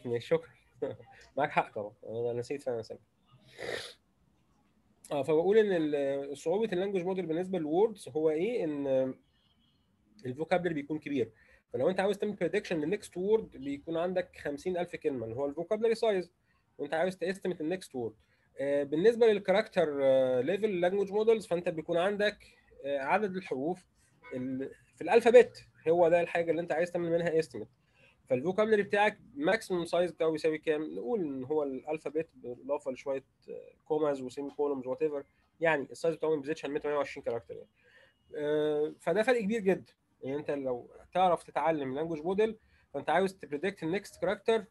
ماشي شكرا معاك حق طبعا انا نسيت فعلا اسامي اه فبقول ان ال- صعوبه اللانجوج موديل بالنسبه للوردز هو ايه ان الفوكابلري بيكون كبير فلو انت عاوز تعمل بريدكشن للنكست وورد بيكون عندك 50000 كلمه اللي هو الفوكابلري سايز وانت عاوز تستمت النكست وورد بالنسبه للكاركتر ليفل لانجوج موديلز فانت بيكون عندك آه، عدد الحروف ال- في الالفابت هو ده الحاجه اللي انت عايز تعمل منها استيميت فالفوكابلري بتاعك ماكسيموم سايز بتاعه بيساوي كام؟ نقول ان هو الالفابت بالاضافه لشويه كوماز وسيمي كولومز وات ايفر يعني السايز بتاعه ما بيزيدش عن 128 كاركتر يعني آه، فده فرق كبير جدا ان انت لو تعرف تتعلم لانجوج موديل فانت عاوز تبريدكت النكست كاركتر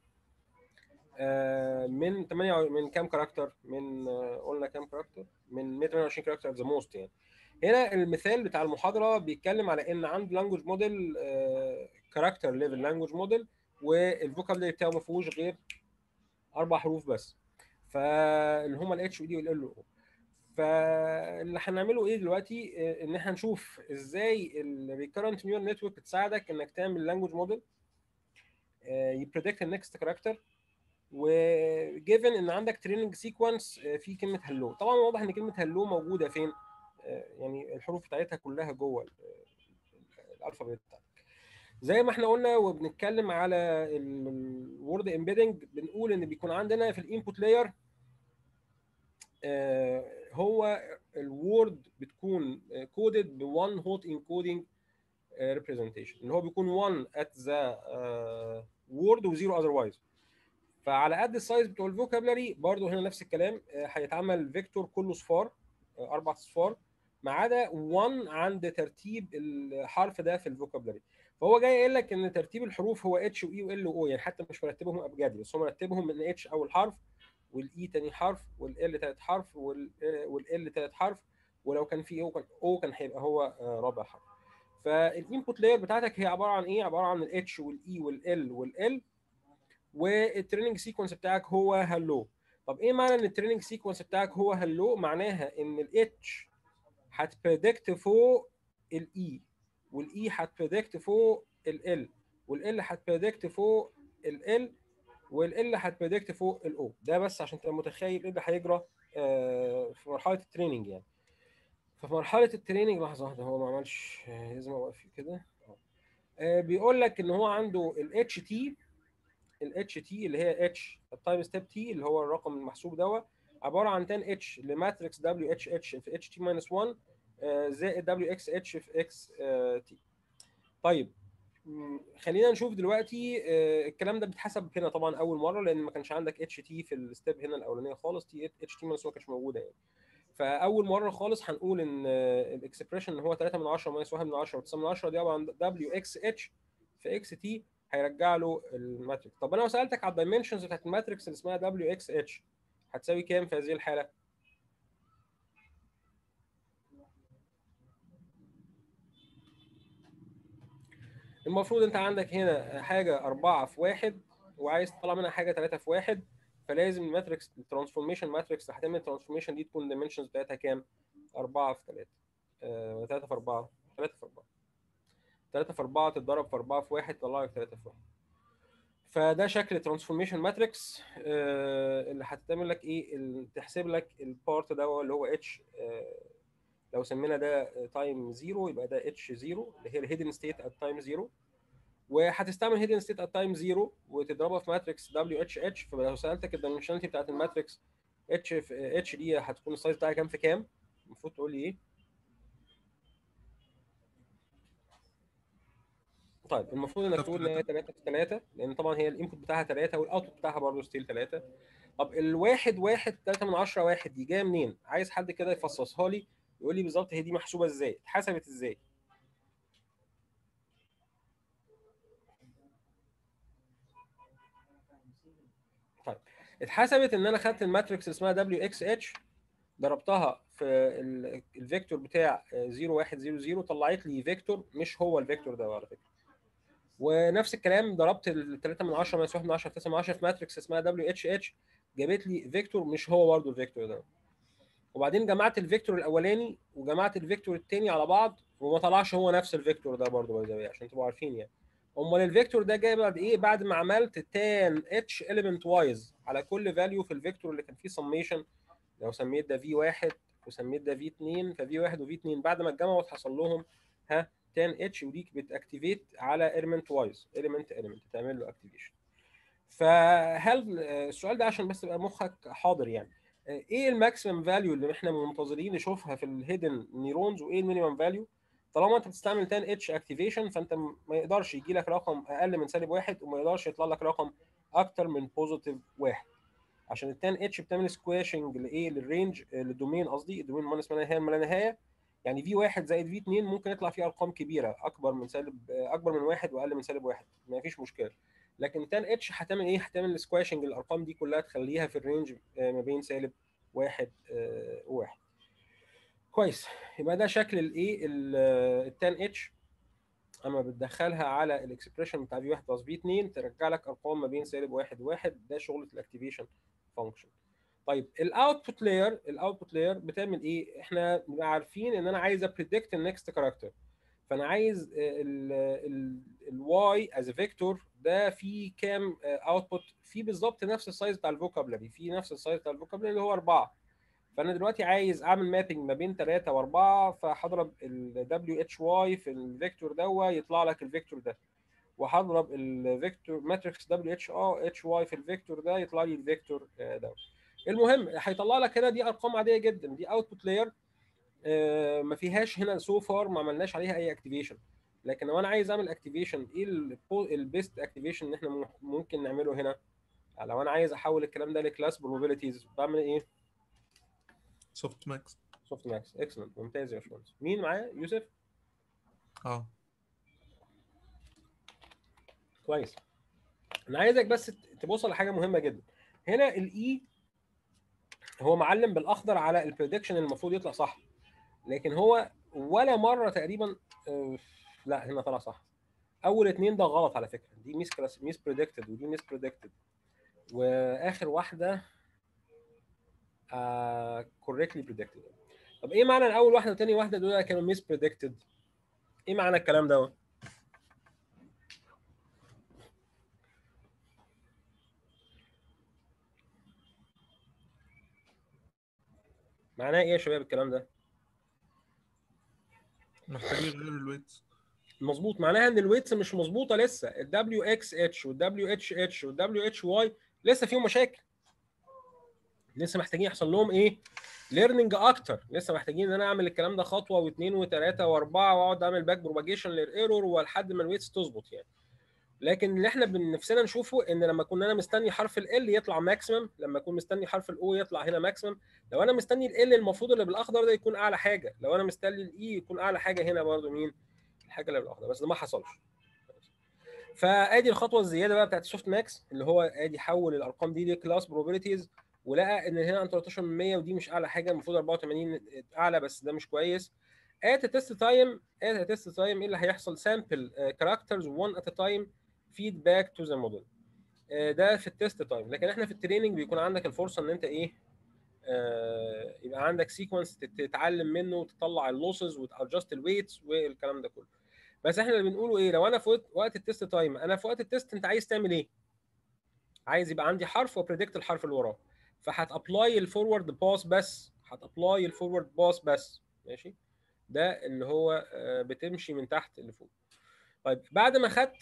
من 8 من كام كاركتر من آه، قلنا كام كاركتر من 128 كاركتر ذا موست يعني هنا المثال بتاع المحاضره بيتكلم على ان عند لانجوج موديل كاركتر ليفل لانجوج موديل والفوكابلري بتاعه ما فيهوش غير اربع حروف بس فاللي هم الاتش ودي والال او فاللي هنعمله ايه دلوقتي آه، ان احنا نشوف ازاي الريكرنت نيورال نتورك تساعدك انك تعمل لانجوج موديل يبريدكت النكست كاركتر وجيفن ان عندك تريننج سيكونس في كلمه هلو طبعا واضح ان كلمه هلو موجوده فين آه، يعني الحروف بتاعتها كلها جوه ال- ال- الالفابت بتاعتك زي ما احنا قلنا وبنتكلم على الورد امبيدنج بنقول ان بيكون عندنا في الانبوت لاير هو الوورد بتكون كودد ب 1 هوت انكودنج ريبريزنتيشن اللي هو بيكون 1 ات ذا وورد وزيرو اذروايز فعلى قد السايز بتوع الفوكابلري برضو هنا نفس الكلام آه، هيتعمل فيكتور كله صفار آه، اربع صفار ما عدا 1 عند ترتيب الحرف ده في الفوكابلري فهو جاي يقول لك ان ترتيب الحروف هو اتش واي وال واو يعني حتى مش مرتبهم ابجدي بس هو مرتبهم من اتش اول حرف والاي تاني حرف والال تالت حرف والال تالت حرف ولو كان في او كان او كان هيبقى هو آه، رابع حرف فالانبوت لاير بتاعتك هي عباره عن ايه عباره عن الاتش والاي والال والال والتريننج سيكونس بتاعك هو هلو طب ايه معنى ان التريننج سيكونس بتاعك هو هلو معناها ان الاتش هتبريدكت فوق الاي والاي هتبريدكت فوق ال والال هتبريدكت فوق ال والال هتبريدكت فوق الاو ده بس عشان تبقى متخيل ايه اللي هيجرى آه، في مرحله التريننج يعني ففي مرحله التريننج لحظه واحده هو ما عملش آه، لازم اوقف كده آه. آه، بيقول لك ان هو عنده الاتش تي الاتش تي اللي هي اتش التايم ستيب تي اللي هو الرقم المحسوب دوت عباره عن 10 اتش لماتريكس دبليو اتش اتش في اتش تي ماينس 1 آه، زائد دبليو اكس اتش في اكس تي طيب مم، خلينا نشوف دلوقتي آه، الكلام ده بيتحسب هنا طبعا اول مره لان ما كانش عندك اتش تي في الستيب هنا الاولانيه خالص تي اتش تي ماينس 1 كانتش موجوده يعني فاول مره خالص هنقول ان الاكسبريشن هو 3 من 10 ماينس 1 من 10 و9 من 10 دي عباره عن دبليو اكس اتش في اكس تي هيرجع له الماتريكس طب انا لو سالتك على الدايمنشنز بتاعت الماتريكس اللي اسمها دبليو اكس اتش هتساوي كام في هذه الحاله؟ المفروض انت عندك هنا حاجه 4 في 1 وعايز تطلع منها حاجه 3 في 1 فلازم الماتريكس الترانسفورميشن ماتريكس اللي هتعمل الترانسفورميشن دي تكون الدايمنشنز بتاعتها كام؟ 4 في 3 آه 3 في 4 3 في 4 3 في 4 تتضرب في 4 في 1 تطلع لك 3 في 1 فده شكل ترانسفورميشن ماتريكس اللي هتعمل لك ايه ال- تحسب لك البارت ده اللي هو اتش لو سمينا ده تايم زيرو يبقى ده اتش زيرو اللي هي الهيدن ستيت ات تايم زيرو وهتستعمل هيدن ستيت ات تايم زيرو وتضربها في ماتريكس دبليو اتش اتش فلو سالتك الدايمنشناليتي بتاعت الماتريكس اتش في اتش دي هتكون السايز بتاعها كام في كام؟ المفروض تقول لي ايه؟ طيب المفروض انك طب تقول ان هي 3 في 3 لان طبعا هي الانبوت بتاعها 3 والاوتبوت بتاعها برضه ستيل 3 طب الواحد واحد 3 من 10 واحد دي جايه منين؟ عايز حد كده يفصصها لي يقول لي بالظبط هي دي محسوبه ازاي؟ اتحسبت ازاي؟ طيب اتحسبت ان انا خدت الماتريكس اللي اسمها دبليو اكس اتش ضربتها في ال- الفيكتور بتاع 0100 طلعت لي فيكتور مش هو الفيكتور ده على فكره ونفس الكلام ضربت ال 3 من 10 ماينس 1 من 10 9 من 10 في ماتريكس اسمها دبليو اتش اتش جابت لي فيكتور مش هو برضه الفيكتور ده وبعدين جمعت الفيكتور الاولاني وجمعت الفيكتور الثاني على بعض وما طلعش هو نفس الفيكتور ده برضه باي ذا عشان تبقوا عارفين يعني امال الفيكتور ده جاي بعد ايه بعد ما عملت تان اتش element وايز على كل فاليو في الفيكتور اللي كان فيه سميشن لو سميت ده في 1 وسميت ده في 2 ففي 1 وفي 2 بعد ما اتجمعوا وتحصل لهم ها تان اتش ودي بتاكتيفيت على element وايز element element تعمل له اكتيفيشن فهل السؤال ده عشان بس يبقى مخك حاضر يعني ايه الماكسيمم فاليو اللي احنا منتظرين نشوفها في الهيدن نيرونز وايه المينيمم فاليو طالما انت بتستعمل 10 اتش اكتيفيشن فانت ما يقدرش يجي لك رقم اقل من سالب واحد وما يقدرش يطلع لك رقم اكتر من بوزيتيف واحد عشان ال 10 اتش بتعمل سكواشنج لايه للرينج للدومين قصدي الدومين ما اسمها نهايه ما لا نهايه يعني في واحد زائد في 2 ممكن يطلع فيه ارقام كبيره اكبر من سالب اكبر من واحد واقل من سالب واحد ما فيش مشكله لكن 10 اتش هتعمل ايه؟ هتعمل سكواشنج الارقام دي كلها تخليها في الرينج ما بين سالب واحد وواحد. كويس يبقى ده شكل الايه ال 10 اتش اما بتدخلها على الاكسبريشن بتاع في 1 بلس في 2 ترجع لك ارقام ما بين سالب واحد وواحد ده شغله الاكتيفيشن فانكشن. طيب الاوتبوت لاير الاوتبوت لاير بتعمل ايه؟ احنا بنبقى عارفين ان انا عايز ابريدكت النكست كاركتر فانا عايز الواي از فيكتور ده فيه كام اوتبوت فيه بالظبط نفس السايز بتاع الفوكابلري فيه نفس السايز بتاع الفوكابلري اللي هو 4 فانا دلوقتي عايز اعمل مابنج ما بين 3 و4 فهضرب ال دبليو اتش واي في الفيكتور ده يطلع لك الفيكتور ده وهضرب الفيكتور ماتريكس دبليو اتش اه اتش واي في الفيكتور ده يطلع لي الفيكتور ده المهم هيطلع لك هنا دي ارقام عاديه جدا دي اوتبوت لاير ما فيهاش هنا سو فار ما عملناش عليها اي اكتيفيشن لكن لو انا عايز اعمل اكتيفيشن ايه البيست اكتيفيشن اللي احنا ممكن نعمله هنا لو انا عايز احول الكلام ده لكلاس بروبابيلتيز بعمل ايه سوفت ماكس سوفت ماكس اكسلنت ممتاز يا باشمهندس مين معايا يوسف اه كويس انا عايزك بس تبص على حاجه مهمه جدا هنا الاي هو معلم بالاخضر على البريدكشن المفروض يطلع صح لكن هو ولا مره تقريبا لا هنا طلع صح اول اتنين ده غلط على فكره دي ميس كلاس ميس بريدكتد ودي ميس بريدكتد واخر واحده كوريكتلي uh, بريدكتد طب ايه معنى اول واحده وتاني واحده دول كانوا ميس بريدكتد ايه معنى الكلام ده معناه ايه يا شباب الكلام ده محتاجين يغيروا الويتس مظبوط معناها ان الويتس مش مظبوطه لسه الدبليو اكس اتش والدبليو اتش اتش والدبليو اتش واي لسه فيهم مشاكل لسه محتاجين يحصل لهم ايه ليرنينج اكتر لسه محتاجين ان انا اعمل الكلام ده خطوه واثنين وثلاثه واربعه واقعد اعمل باك بروباجيشن للايرور ولحد ما الويتس تظبط يعني لكن اللي احنا بنفسنا نشوفه ان لما كنا انا مستني حرف ال يطلع ماكسيمم لما اكون مستني حرف الاو يطلع هنا ماكسيمم لو انا مستني ال المفروض اللي بالاخضر ده يكون اعلى حاجه لو انا مستني الاي يكون اعلى حاجه هنا برضو مين الحاجه اللي بالاخضر بس ده ما حصلش فادي الخطوه الزياده بقى بتاعت السوفت ماكس اللي هو ادي حول الارقام دي لكلاس بروبابيلتيز ولقى ان هنا 13 من 100 ودي مش اعلى حاجه المفروض 84 اعلى بس ده مش كويس ات تيست تايم ات تيست تايم ايه اللي هيحصل سامبل كاركترز 1 ات تايم فيدباك تو ذا موديل ده في التيست تايم لكن احنا في التريننج بيكون عندك الفرصه ان انت ايه آه يبقى عندك سيكونس تتعلم منه وتطلع اللوسز وتادجست الويتس والكلام ده كله بس احنا اللي بنقوله ايه لو انا في وقت التيست تايم انا في وقت التيست انت عايز تعمل ايه عايز يبقى عندي حرف وبريدكت الحرف اللي وراه فهتابلاي الفورورد باس بس هتابلاي الفورورد باس بس ماشي ده اللي هو آه بتمشي من تحت لفوق طيب بعد ما خدت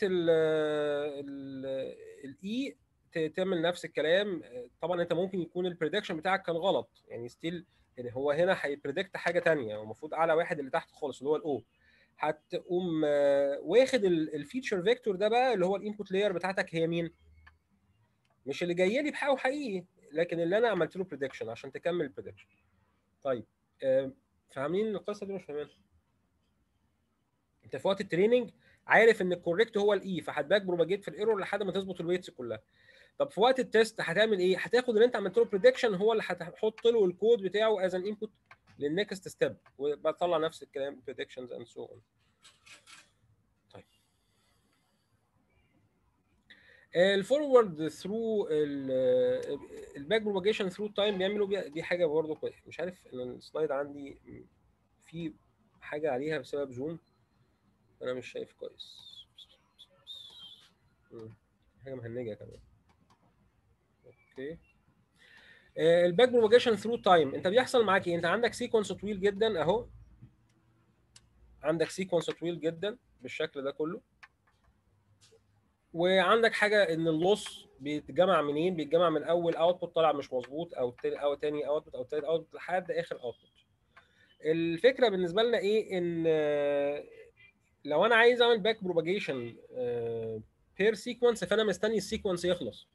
الاي تعمل نفس الكلام طبعا انت ممكن يكون البريدكشن بتاعك كان غلط يعني ستيل يعني هو هنا هيبريدكت حاجه ثانيه هو المفروض اعلى واحد اللي تحت خالص اللي هو الاو هتقوم واخد الفيتشر فيكتور ده بقى اللي هو الانبوت لاير بتاعتك هي مين؟ مش اللي جاي لي بحقه حقيقي لكن اللي انا عملت له بريدكشن عشان تكمل البريدكشن طيب فاهمين القصه دي مش فاهمينها؟ انت في وقت التريننج عارف ان الكوريكت هو الاي فهتباك بروباجيت في الايرور لحد ما تظبط الويتس كلها طب في وقت التيست هتعمل ايه هتاخد اللي انت عملت له بريدكشن هو اللي هتحط له الكود بتاعه از ان انبوت للنكست ستيب وبطلع نفس الكلام predictions and so on طيب الفورورد ثرو الباك بروباجيشن ثرو تايم بيعملوا دي حاجه برضه كويس مش عارف ان السلايد عندي في حاجه عليها بسبب زوم انا مش شايف كويس مم. حاجه مهنجه كمان اوكي آه، الباك بروباجيشن ثرو تايم انت بيحصل معاك ايه انت عندك سيكونس طويل جدا اهو عندك سيكونس طويل جدا بالشكل ده كله وعندك حاجه ان اللوس بيتجمع منين بيتجمع من اول اوتبوت طالع مش مظبوط او تاني او تاني اوتبوت او تالت اوتبوت لحد اخر اوتبوت الفكره بالنسبه لنا ايه ان آه، لو انا عايز اعمل باك بروباجيشن بير سيكونس فانا مستني السيكونس يخلص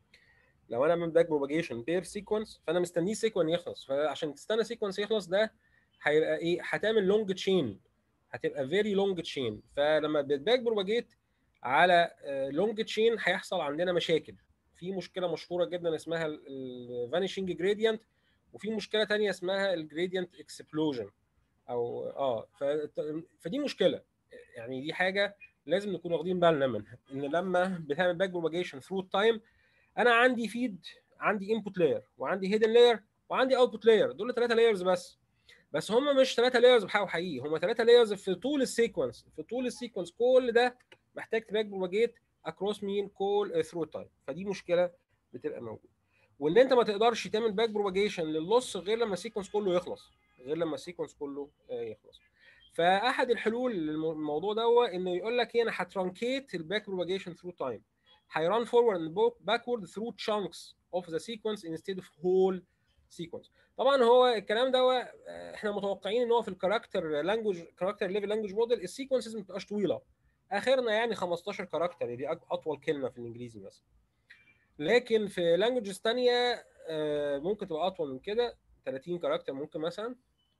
لو انا من باك بروباجيشن بير سيكونس فانا مستنيه سيكونس يخلص فعشان تستنى سيكونس يخلص ده هيبقى ايه هتعمل لونج تشين هتبقى فيري لونج تشين فلما بتباك بروباجيت على لونج تشين هيحصل عندنا مشاكل في مشكله مشهوره جدا اسمها الفانيشنج جريدينت وفي مشكله تانية اسمها الجريدينت اكسبلوجن او اه ف- فدي مشكله يعني دي حاجه لازم نكون واخدين بالنا منها ان لما بتعمل باك بروباجيشن ثرو التايم انا عندي فيد عندي انبوت لاير وعندي هيدن لاير وعندي اوتبوت لاير دول ثلاثه لايرز بس بس هم مش ثلاثه لايرز بحقيقي حقيقي هم ثلاثه لايرز في طول السيكونس في طول السيكونس كل ده محتاج تباك بروباجيت اكروس مين كول ثرو تايم فدي مشكله بتبقى موجوده وان انت ما تقدرش تعمل باك بروباجيشن لللوس غير لما السيكونس كله يخلص غير لما السيكونس كله آه، يخلص فاحد الحلول للموضوع ده انه يقول لك هنا هترانكيت الباك بروباجيشن ثرو تايم هيران فورورد اند باكورد ثرو تشانكس اوف ذا سيكونس انستيد اوف هول سيكونس طبعا هو الكلام ده آه، احنا متوقعين ان هو في الكاركتر لانجوج كاركتر ليفل لانجوج موديل السيكونسز ما بتبقاش طويله اخرنا يعني 15 كاركتر دي أك- اطول كلمه في الانجليزي مثلا لكن في لانجوجز ثانيه ممكن تبقى اطول من كده 30 كاركتر ممكن مثلا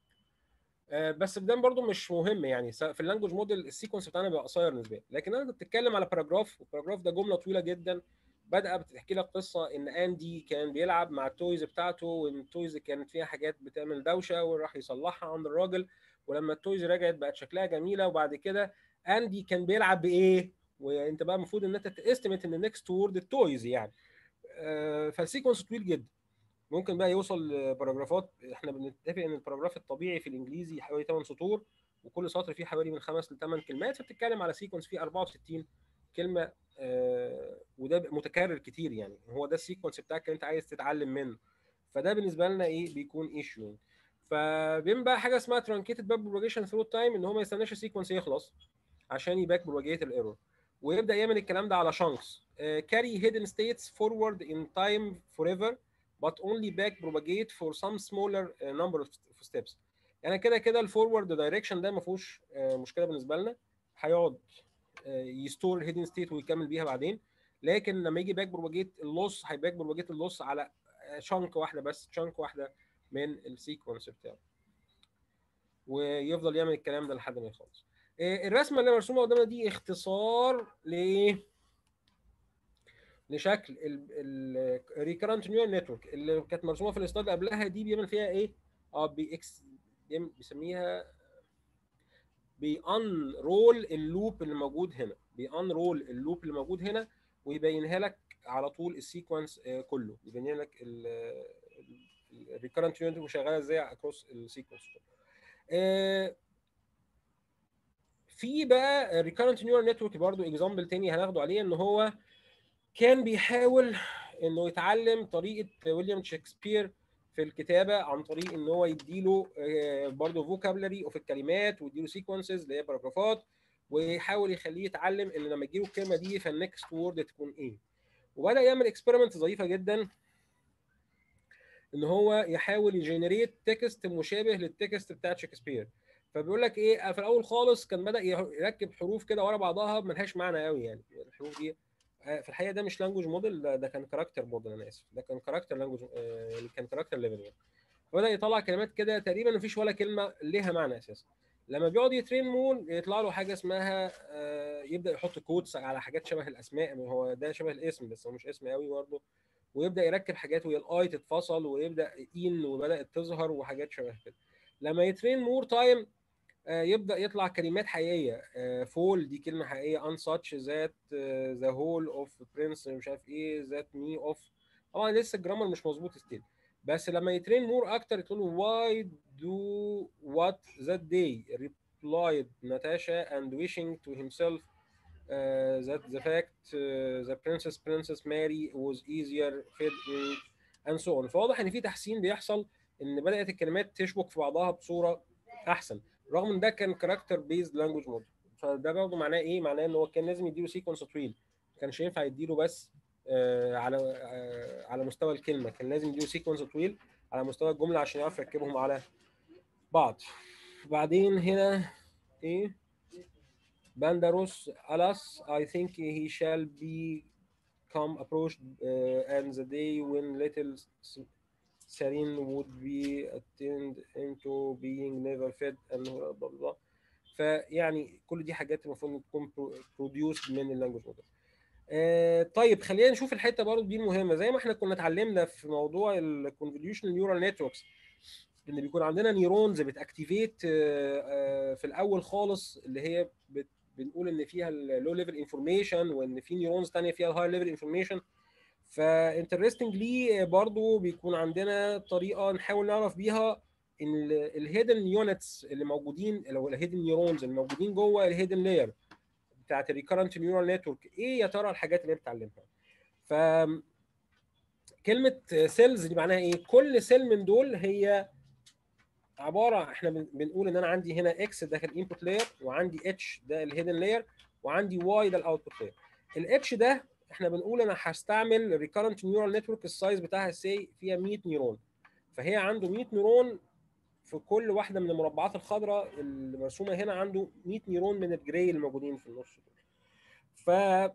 آه، بس ده برضو مش مهم يعني س- في اللانجوج موديل السيكونس بتاعنا بيبقى قصير نسبيا لكن انت بتتكلم على باراجراف والباراجراف ده جمله طويله جدا بادئه بتحكي لك قصه ان اندي كان بيلعب مع التويز بتاعته وان التويز كانت فيها حاجات بتعمل دوشه وراح يصلحها عند الراجل ولما التويز رجعت بقت شكلها جميله وبعد كده اندي كان بيلعب بايه وانت بقى المفروض ان انت تستمت ان النكست وورد التويز يعني آه، فالسيكونس طويل جدا ممكن بقى يوصل لباراجرافات احنا بنتفق ان الباراجراف الطبيعي في الانجليزي حوالي 8 سطور وكل سطر فيه حوالي من خمس ل 8 كلمات فبتتكلم على سيكونس فيه 64 كلمه آه وده بيبقى متكرر كتير يعني هو ده السيكونس بتاعك اللي انت عايز تتعلم منه فده بالنسبه لنا ايه بيكون ايشيو فبين بقى حاجه اسمها ترانكيتد باك بروباجيشن ثرو تايم ان هو ما يستناش السيكونس يخلص عشان يباك بروباجيت الايرور ويبدا يعمل الكلام ده على شانكس carry hidden states forward in time forever but only back propagate for some smaller uh, number of of steps يعني كده كده الفورورد دايركشن ده ما فيهوش آه، مشكله بالنسبه لنا هيقعد آه، يستور الهيدن ستيت ويكمل بيها بعدين لكن لما يجي باك بروباجيت اللوس هيباك بروباجيت اللوس على شانك واحده بس شانك واحده من السيكونس بتاعه ويفضل يعمل الكلام ده لحد ما يخلص آه، الرسمه اللي مرسومه قدامنا دي اختصار ل لشكل الريكرنت نيورال نتورك اللي كانت مرسومه في الاستاد اللي قبلها دي بيعمل فيها ايه؟ اه بي اكس بيعمل- بيسميها بيان رول اللوب اللي موجود هنا بيان رول اللوب اللي موجود هنا ويبينها لك على طول السيكونس آه، كله يبين لك الريكرنت نيورال نتورك شغاله ازاي اكروس السيكونس كله في بقى ريكرنت نيورال نتورك برضو اكزامبل تاني هناخده عليه ان هو كان بيحاول انه يتعلم طريقه ويليام شكسبير في الكتابه عن طريق ان هو يديله آه، برضه فوكابلري وفي الكلمات ويديله سيكونسز اللي هي باراجرافات ويحاول يخليه يتعلم ان لما تجيله الكلمه دي فالنكست وورد تكون ايه وبدا يعمل اكسبيرمنت ظريفه جدا ان هو يحاول يجنريت تكست مشابه للتكست بتاعت شكسبير فبيقول لك ايه في الاول خالص كان بدا يركب حروف كده ورا بعضها ملهاش معنى قوي يعني الحروف دي آه، في الحقيقه ده مش لانجوج موديل ده, ده كان كاركتر موديل انا اسف ده كان كاركتر لانجوج يعني كان كاركتر ليفل يعني فبدا يطلع كلمات كده تقريبا مفيش ولا كلمه ليها معنى اساسا لما بيقعد يترين مون يطلع له حاجه اسمها آه، يبدا يحط كودز على حاجات شبه الاسماء هو ده شبه الاسم بس هو مش اسم قوي برضه ويبدا يركب حاجات وهي الاي تتفصل ويبدا ان وبدات تظهر وحاجات شبه كده لما يترين مور تايم يبدا يطلع كلمات حقيقيه فول دي كلمه حقيقيه ان ساتش ذات ذا هول اوف برنس مش عارف ايه ذات مي اوف طبعا لسه الجرامر مش مظبوط ستيل بس لما يترين مور اكتر تقول له واي do what that day replied Natasha and wishing to himself uh, that the fact uh, the princess princess Mary was easier fed in and so on فواضح ان في تحسين بيحصل ان بدات الكلمات تشبك في بعضها بصوره احسن رغم ان ده كان كاركتر بيزد لانجوج موديل فده برضه معناه ايه؟ معناه ان هو كان لازم يديله سيكونس طويل ما كانش ينفع يديله بس آه على آه على مستوى الكلمه كان لازم يديله سيكونس طويل على مستوى الجمله عشان يعرف يركبهم على بعض بعدين هنا ايه Bandaros alas I think he shall be come approached uh, and the day when little Serene would be attained into being never fed and blah blah blah فيعني كل دي حاجات المفروض تكون produced من اللانجوج موديل آه طيب خلينا نشوف الحته برضه دي المهمه زي ما احنا كنا اتعلمنا في موضوع الكونفوليوشن نيورال نتوركس ان بيكون عندنا نيورونز بتاكتيفيت في الاول خالص اللي هي بت بنقول ان فيها اللو ليفل انفورميشن وان في نيورونز ثانيه فيها الهاي ليفل انفورميشن فانترستنجلي برضو بيكون عندنا طريقه نحاول نعرف بيها ان الهيدن يونتس اللي موجودين لو الهيدن نيورونز اللي موجودين جوه الهيدن لاير بتاعت الريكرنت نيورال نتورك ايه يا ترى الحاجات اللي بتتعلمها ف كلمه سيلز دي معناها ايه كل سيل من دول هي عباره احنا بنقول ان انا عندي هنا اكس ده الانبوت لاير وعندي اتش ده الهيدن لاير وعندي واي ده الاوتبوت لاير الاتش ده احنا بنقول انا هستعمل ريكرنت نيورال نتورك السايز بتاعها سي فيها 100 نيورون فهي عنده 100 نيورون في كل واحده من المربعات الخضراء اللي مرسومه هنا عنده 100 نيورون من الجراي الموجودين في النص دول ف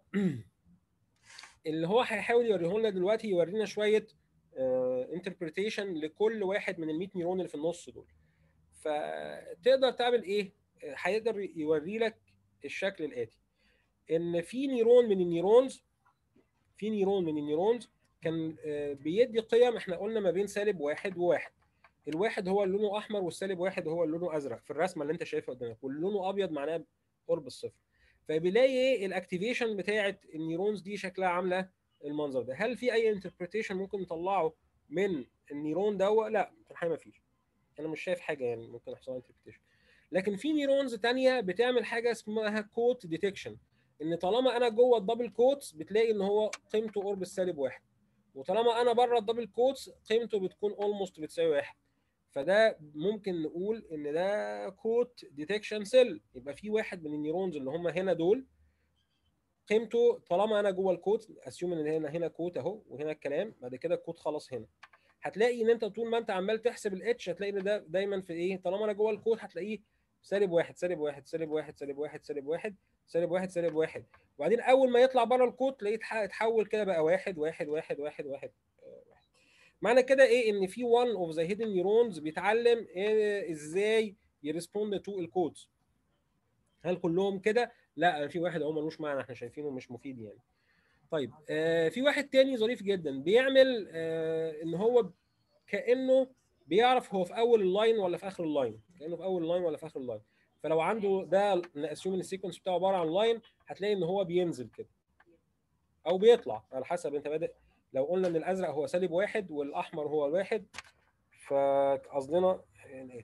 اللي هو هيحاول يوريه لنا دلوقتي يورينا شويه انتربريتيشن لكل واحد من ال 100 نيورون اللي في النص دول فتقدر تعمل ايه هيقدر يوري لك الشكل الاتي ان في نيرون من النيرونز في نيرون من النيرونز كان بيدي قيم احنا قلنا ما بين سالب واحد وواحد الواحد هو اللي لونه احمر والسالب واحد هو اللي لونه ازرق في الرسمه اللي انت شايفها قدامك واللي لونه ابيض معناه قرب الصفر فبيلاقي ايه الاكتيفيشن بتاعه النيرونز دي شكلها عامله المنظر ده هل في اي انتربريتيشن ممكن نطلعه من النيرون ده لا في الحقيقه ما فيش انا مش شايف حاجه يعني ممكن يحصل انتربريتيشن لكن في نيرونز تانية بتعمل حاجه اسمها كوت ديتكشن ان طالما انا جوه الدبل كوتس بتلاقي ان هو قيمته قرب السالب واحد وطالما انا بره الدبل كوتس قيمته بتكون اولموست بتساوي واحد فده ممكن نقول ان ده كوت ديتكشن سيل يبقى في واحد من النيرونز اللي هم هنا دول قيمته طالما انا جوه الكوت اسيوم ان هنا هنا كوت اهو وهنا الكلام بعد كده الكوت خلاص هنا هتلاقي ان انت طول ما انت عمال تحسب الاتش هتلاقي ان ده دايما في ايه طالما انا جوه الكود هتلاقيه سالب واحد سالب واحد سالب واحد سالب واحد سالب واحد سالب واحد سالب واحد وبعدين اول ما يطلع بره الكود تلاقيه اتحول كده بقى واحد واحد واحد واحد واحد معنى كده ايه ان في one اوف ذا هيدن نيورونز بيتعلم إيه ازاي يرسبوند تو الكودز هل كلهم كده لا في واحد اهو ملوش معنى احنا شايفينه مش مفيد يعني طيب آه في واحد تاني ظريف جدا بيعمل آه ان هو كانه بيعرف هو في اول اللاين ولا في اخر اللاين كانه في اول اللاين ولا في اخر اللاين فلو عنده ده ناسيوم ان السيكونس بتاعه عباره عن لاين هتلاقي ان هو بينزل كده او بيطلع على حسب انت بادئ لو قلنا ان الازرق هو سالب واحد والاحمر هو الواحد فقصدنا الاتي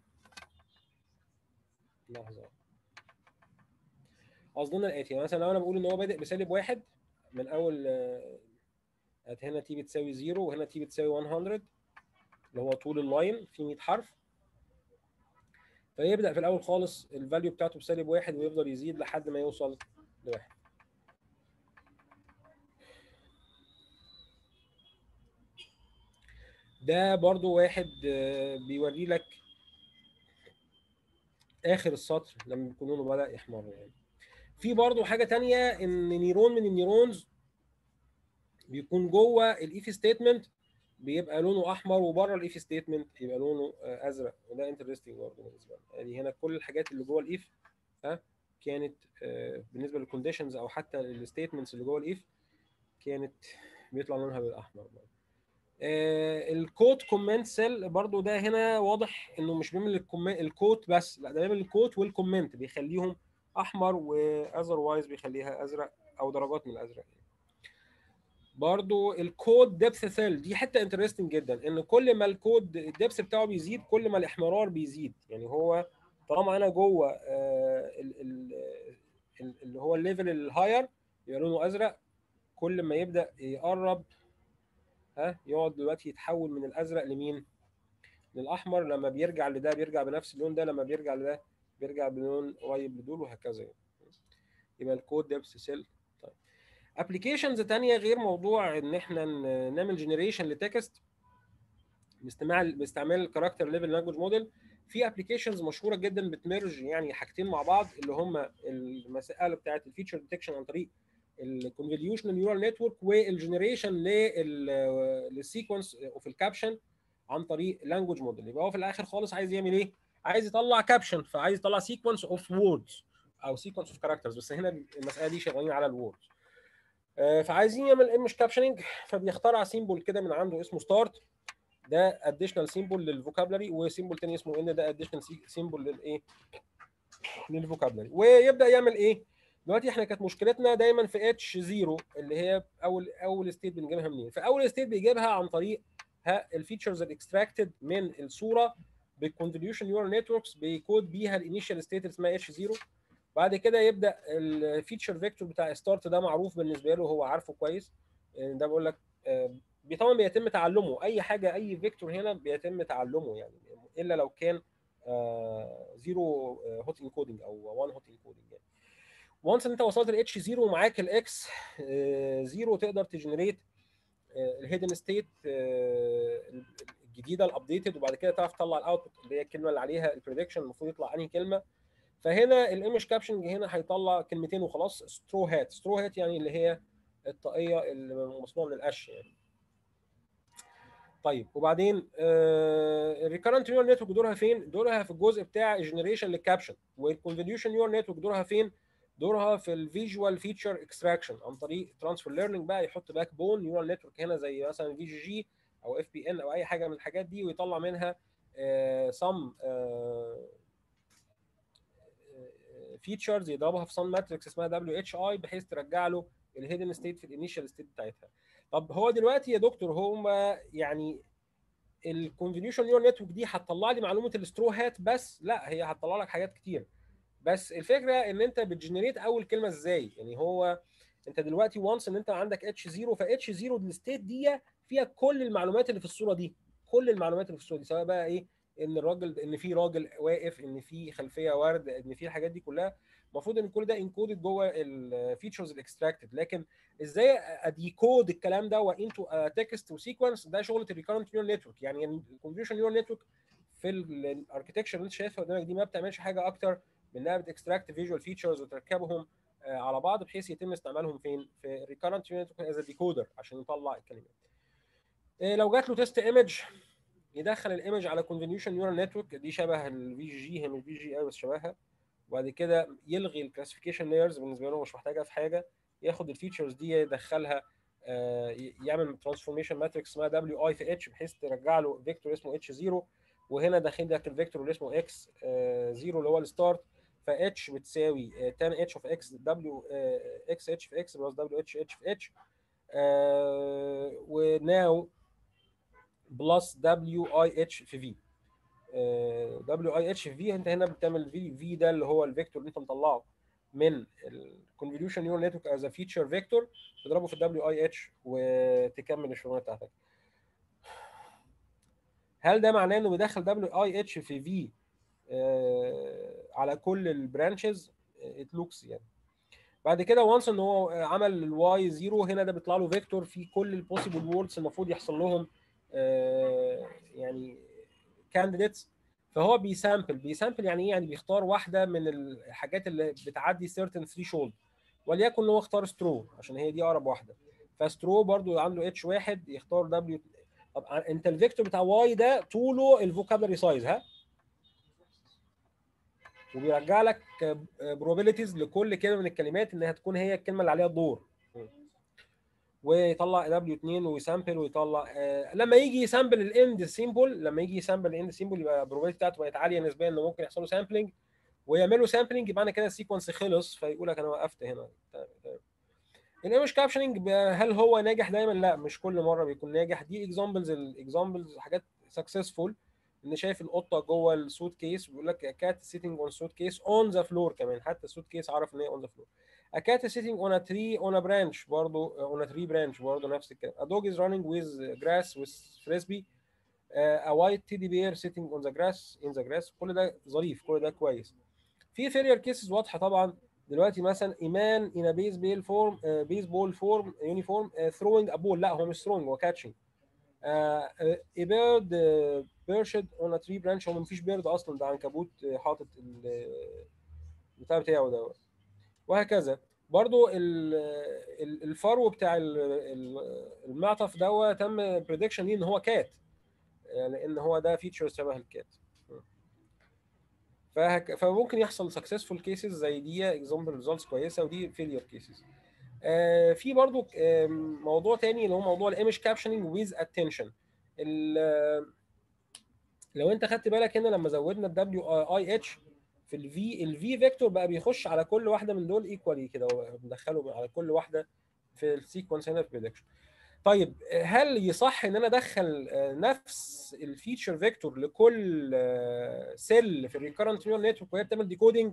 لحظه قصدنا الاتي يعني مثلا لو انا بقول ان هو بادئ بسالب واحد من اول هنا تي بتساوي 0 وهنا تي بتساوي 100 اللي هو طول اللاين في 100 حرف فيبدا في الاول خالص الفاليو بتاعته بسالب واحد ويفضل يزيد لحد ما يوصل لواحد ده برضو واحد بيوري لك اخر السطر لما بيكون لونه بدا يحمر يعني في برضو حاجه تانية ان نيرون من النيرونز بيكون جوه الايف ستيتمنت بيبقى لونه احمر وبره الايف ستيتمنت يبقى لونه ازرق وده انترستنج برضه بالنسبه لنا يعني هنا كل الحاجات اللي جوه الايف ها كانت بالنسبه للكونديشنز او حتى الستيتمنتس اللي جوه الايف كانت بيطلع لونها بالاحمر برضه الكوت كومنت سيل برضو ده هنا واضح انه مش بيعمل الكوت بس لا ده بيعمل الكوت والكومنت بيخليهم احمر واذروايز بيخليها ازرق او درجات من الازرق برضو الكود ديبث سيل دي حته انترستنج جدا ان كل ما الكود الدبس بتاعه بيزيد كل ما الاحمرار بيزيد يعني هو طالما انا جوه ال- اللي هو الليفل الهاير يبقى لونه ازرق كل ما يبدا يقرب ها يقعد دلوقتي يتحول من الازرق لمين؟ للاحمر لما بيرجع لده بيرجع بنفس اللون ده لما بيرجع لده بيرجع بلون قريب لدول وهكذا يعني. يبقى الكود ديبث سيل طيب ابلكيشنز تانية غير موضوع ان احنا ن- نعمل جنريشن لتكست باستعمال باستعمال الكاركتر ليفل لانجوج موديل في ابلكيشنز مشهوره جدا بتمرج يعني حاجتين مع بعض اللي هم المساله بتاعت الفيتشر ديتكشن عن طريق الكونفوليوشنال نيورال نتورك والجنريشن للسيكونس اوف الكابشن عن طريق لانجوج موديل يبقى هو في الاخر خالص عايز يعمل ايه؟ عايز يطلع كابشن فعايز يطلع سيكونس اوف ووردز او سيكونس اوف كاركترز بس هنا المساله دي شغالين على الووردز فعايزين يعمل ايمج كابشننج فبيخترع سيمبل كده من عنده اسمه ستارت ده اديشنال سيمبل للفوكابلري وسيمبل تاني اسمه ان ده اديشنال سيمبل للايه للفوكابلري ويبدا يعمل ايه دلوقتي احنا كانت مشكلتنا دايما في اتش 0 اللي هي اول اول ستيت بنجيبها منين فاول ستيت بيجيبها عن طريق ها الفيتشرز الاكستراكتد من الصوره بالكونفوليوشن نيورال نتوركس بيكود بيها الانيشال ستيت اللي اسمها اتش 0 بعد كده يبدا الفيتشر فيكتور بتاع ستارت ده معروف بالنسبه له هو عارفه كويس ده بقول لك طبعا بيتم تعلمه اي حاجه اي فيكتور هنا بيتم تعلمه يعني الا لو كان زيرو هوت انكودنج او 1 هوت انكودنج يعني وانس ان انت وصلت لاتش 0 ومعاك الاكس 0 تقدر تجنريت الهيدن ستيت الجديده الابديتد وبعد كده تعرف تطلع الاوتبوت اللي هي الكلمه اللي عليها البريدكشن المفروض يطلع انهي كلمه فهنا الايمج كابشنج هنا هيطلع كلمتين وخلاص سترو هات سترو هات يعني اللي هي الطاقيه اللي مصنوعه من القش يعني طيب وبعدين الريكرنت نيورال نتورك دورها فين؟ دورها في الجزء بتاع الجنريشن للكابشن والكونفوليوشن نيورال نتورك دورها فين؟ دورها في الفيجوال فيتشر اكستراكشن عن طريق ترانسفير ليرنينج بقى يحط باك بون نيورال نتورك هنا زي مثلا في جي جي او اف بي ان او اي حاجه من الحاجات دي ويطلع منها سم فيتشرز يضربها في سم ماتريكس اسمها دبليو اتش اي بحيث ترجع له الهيدن ستيت في الانيشال ستيت بتاعتها طب هو دلوقتي يا دكتور هم يعني الكونفوليوشن نيورال نتورك دي هتطلع لي معلومه السترو هات بس لا هي هتطلع لك حاجات كتير بس الفكره ان انت بتجنريت اول كلمه ازاي يعني هو انت دلوقتي وانس ان انت عندك اتش 0 فاتش 0 الستيت دي فيها كل المعلومات اللي في الصوره دي كل المعلومات اللي في الصوره دي سواء بقى ايه ان الراجل ان في راجل واقف ان في خلفيه ورد ان في الحاجات دي كلها المفروض ان كل ده انكودد جوه الفيتشرز الاكستراكتد لكن ازاي اديكود الكلام ده وانتو تكست وسيكونس ده شغله الريكارنت نيورال نتورك يعني الكونفوليوشن نيورال نتورك في الاركتكشر اللي انت شايفها قدامك دي ما بتعملش حاجه اكتر من انها بتكستراكت فيجوال فيتشرز وتركبهم على بعض بحيث يتم استعمالهم فين في الريكارنت نيورال نتورك از ديكودر عشان يطلع الكلمات لو جات له تيست ايمج يدخل الايمج على كونفوليوشن نيورال نتورك دي شبه الفي جي هي مش في جي قوي بس شبهها وبعد كده يلغي الكلاسيفيكيشن لايرز بالنسبه له مش محتاجها في حاجه ياخد الفيتشرز دي يدخلها يعمل ترانسفورميشن ماتريكس اسمها دبليو اي في اتش بحيث ترجع له فيكتور اسمه اتش 0 وهنا داخل لك الفيكتور اللي اسمه اكس 0 اللي هو الستارت فاتش بتساوي 10 اتش اوف اكس دبليو اكس اتش في اكس بلس دبليو اتش اتش في اتش وناو بلس دبليو اي اتش في في دبليو اي اتش في انت هنا بتعمل في في ده اللي هو الفيكتور اللي انت مطلعه من الكونفوليوشن نيورال نتورك از فيتشر فيكتور تضربه في الدبليو اي اتش وتكمل الشغلانه بتاعتك هل ده معناه انه بيدخل دبليو اي اتش في في على كل البرانشز ات لوكس يعني بعد كده وانس ان هو عمل الواي زيرو هنا ده بيطلع له فيكتور في كل البوسيبل ووردز المفروض يحصل لهم يعني كانديديتس فهو بيسامبل بيسامبل يعني ايه يعني بيختار واحده من الحاجات اللي بتعدي سيرتن ثري وليكن هو اختار سترو عشان هي دي اقرب واحده فسترو برضو عنده اتش واحد يختار دبليو طب انت الفيكتور بتاع واي ده طوله الفوكابلري سايز ها وبيرجع لك probabilities لكل كلمه من الكلمات انها تكون هي الكلمه اللي عليها الدور ويطلع دبليو 2 ويسامبل ويطلع آه لما يجي يسامبل الاند سيمبل لما يجي يسامبل الاند سيمبل يبقى البروبابيلتي بتاعته بقت عاليه نسبيا انه ممكن يحصل له سامبلنج ويعملوا سامبلنج يبقى انا كده السيكونس خلص فيقول لك انا وقفت هنا الايمج كابشننج هل هو ناجح دايما لا مش كل مره بيكون ناجح دي اكزامبلز الاكزامبلز حاجات سكسسفول ان شايف القطه جوه السوت كيس بيقول لك كات سيتنج اون سوت كيس اون ذا فلور كمان حتى السوت كيس عرف ان هي اون ذا فلور A cat is sitting on a tree on a branch برضه on a tree branch برضه نفس الكلام. A dog is running with grass with frisbee. Uh, a white teddy bear sitting on the grass in the grass كل ده ظريف كل ده كويس. في failure cases واضحه طبعا دلوقتي مثلا ايمان in a baseball form uh, baseball form uniform uh, throwing a ball لا هو مش throwing هو catching. Uh, a bird uh, perched on a tree branch هو مفيش بيرد اصلا ده عنكبوت uh, حاطط ال- البتاع بتاعه ده وهكذا برضو ال- ال- الفرو بتاع ال- ال- المعطف ده تم بريدكشن ليه ان هو كات يعني ان هو ده فيتشر شبه الكات فهك فممكن يحصل سكسسفول كيسز زي دي اكزامبل ريزلتس كويسه ودي فيلير كيسز آه في برضو آه موضوع تاني اللي هو موضوع الايمج كابشننج ويز اتنشن لو انت خدت بالك هنا لما زودنا الدبليو اي اتش في الفي الفي فيكتور بقى بيخش على كل واحده من دول ايكوالي كده هو بندخله على كل واحده في السيكونس هنا في بريدكشن طيب هل يصح ان انا ادخل آه، نفس الفيتشر فيكتور لكل سيل في الريكرنت نيورال نتورك وهي بتعمل ديكودنج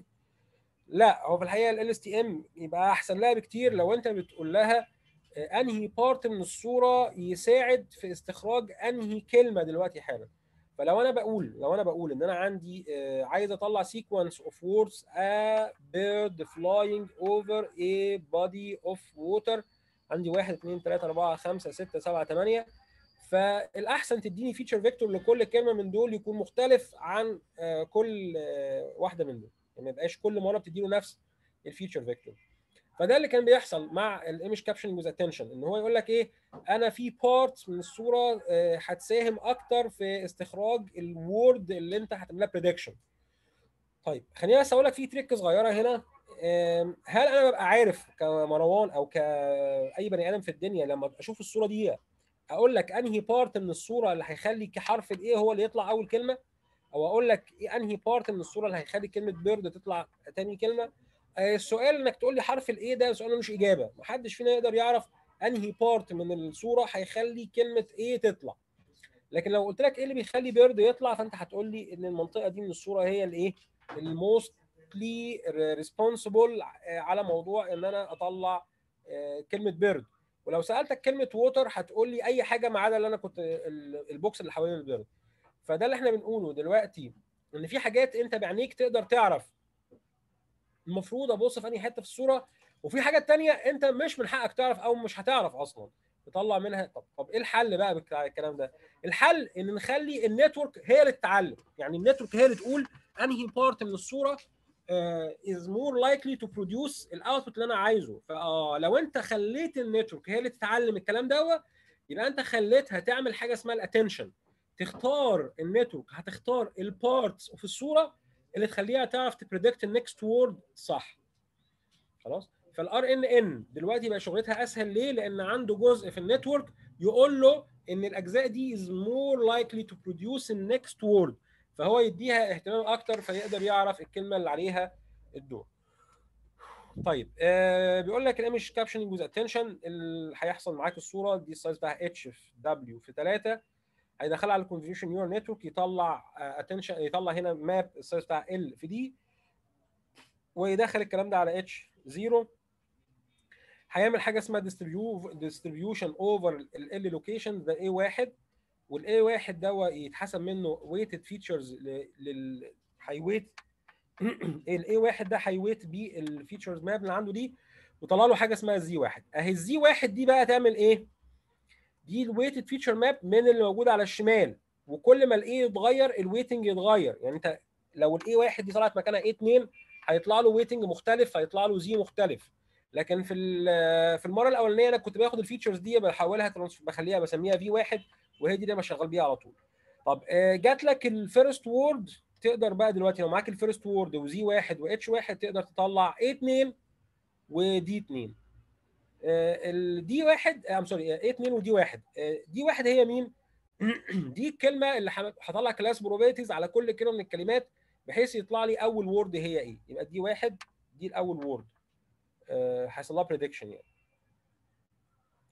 لا هو في الحقيقه ال اس تي ام يبقى احسن لها بكتير لو انت بتقول لها آه، انهي بارت من الصوره يساعد في استخراج انهي كلمه دلوقتي حالا فلو انا بقول لو انا بقول ان انا عندي آه، عايز اطلع sequence of words a bird flying over a body of water عندي 1 2 3 4 5 6 7 8 فالاحسن تديني فيتشر فيكتور لكل كلمه من دول يكون مختلف عن آه، كل آه، واحده من دول يعني ما يبقاش كل مره بتديله نفس الفيتشر فيكتور فده اللي كان بيحصل مع الايمج كابشننج وذ اتنشن ان هو يقول لك ايه انا في بارتس من الصوره آه، هتساهم اكتر في استخراج الوورد اللي انت هتعملها بريدكشن طيب خليني بس اقول لك في تريك صغيره هنا آم، هل انا ببقى عارف كمروان او كاي بني ادم في الدنيا لما اشوف الصوره دي اقول لك انهي بارت من الصوره اللي هيخلي حرف الايه هو اللي يطلع اول كلمه او اقول لك ايه انهي بارت من الصوره اللي هيخلي كلمه بيرد تطلع تاني كلمه آه، السؤال انك تقول لي حرف الايه ده سؤال ملوش اجابه محدش فينا يقدر يعرف انهي بارت من الصوره هيخلي كلمه ايه تطلع لكن لو قلت لك ايه اللي بيخلي بيرد يطلع فانت هتقول لي ان المنطقه دي من الصوره هي الايه الموستلي ريسبونسبل على موضوع ان انا اطلع آه، كلمه بيرد ولو سالتك كلمه ووتر هتقول لي اي حاجه ما عدا اللي انا كنت ال- البوكس اللي حوالين البيرد فده اللي احنا بنقوله دلوقتي ان في حاجات انت بعينيك تقدر تعرف المفروض ابص في انهي حته في الصوره وفي حاجات تانية انت مش من حقك تعرف او مش هتعرف اصلا تطلع منها طب طب ايه الحل بقى بتاع الكلام ده الحل ان نخلي النتورك هي اللي تتعلم يعني النتورك هي اللي تقول انهي بارت من الصوره از مور لايكلي تو بروديوس الاوتبوت اللي انا عايزه فلو انت خليت النتورك هي اللي تتعلم الكلام ده يبقى انت خليتها تعمل حاجه اسمها الاتنشن تختار النتورك هتختار البارتس في الصوره اللي تخليها تعرف تبريدكت النكست وورد صح خلاص فالار ان ان دلوقتي بقى شغلتها اسهل ليه لان عنده جزء في النتورك يقول له ان الاجزاء دي is more likely to produce the next word فهو يديها اهتمام اكتر فيقدر يعرف الكلمه اللي عليها الدور طيب آه بيقول لك الايمج كابشننج ويز اتنشن اللي هيحصل معاك الصوره دي السايز بتاعها اتش في دبليو في 3 هيدخلها على الكونفوليوشن نيورال نتورك يطلع اتنشن يطلع هنا ماب السايز بتاع ال في دي ويدخل الكلام ده على اتش 0 هيعمل حاجه اسمها ديستريبيوشن اوفر ال لوكيشن ده اي واحد والاي واحد ده يتحسب منه ويتد فيتشرز لل هيويت الاي واحد ده هيويت بيه الفيتشرز ماب اللي عنده دي وطلع له حاجه اسمها زي واحد اهي الزي واحد دي بقى تعمل ايه؟ دي الويتد فيتشر ماب من اللي موجود على الشمال وكل ما الاي يتغير الويتنج يتغير يعني انت لو الاي واحد دي طلعت مكانها اي 2 هيطلع له ويتنج مختلف هيطلع له زي مختلف لكن في في المره الاولانيه انا كنت باخد الفيتشرز دي بحولها بخليها بسميها في واحد وهي دي اللي انا شغال بيها على طول طب جات لك الفيرست وورد تقدر بقى دلوقتي لو معاك الفيرست وورد وزي واحد واتش واحد تقدر تطلع اي 2 ودي 2 الدي واحد ام سوري اي 2 ودي واحد دي واحد هي مين؟ دي الكلمه اللي هطلع كلاس بروبابيلتيز على كل كلمه من الكلمات بحيث يطلع لي اول وورد هي ايه يبقى دي واحد دي الاول وورد هيحصل لها بريدكشن يعني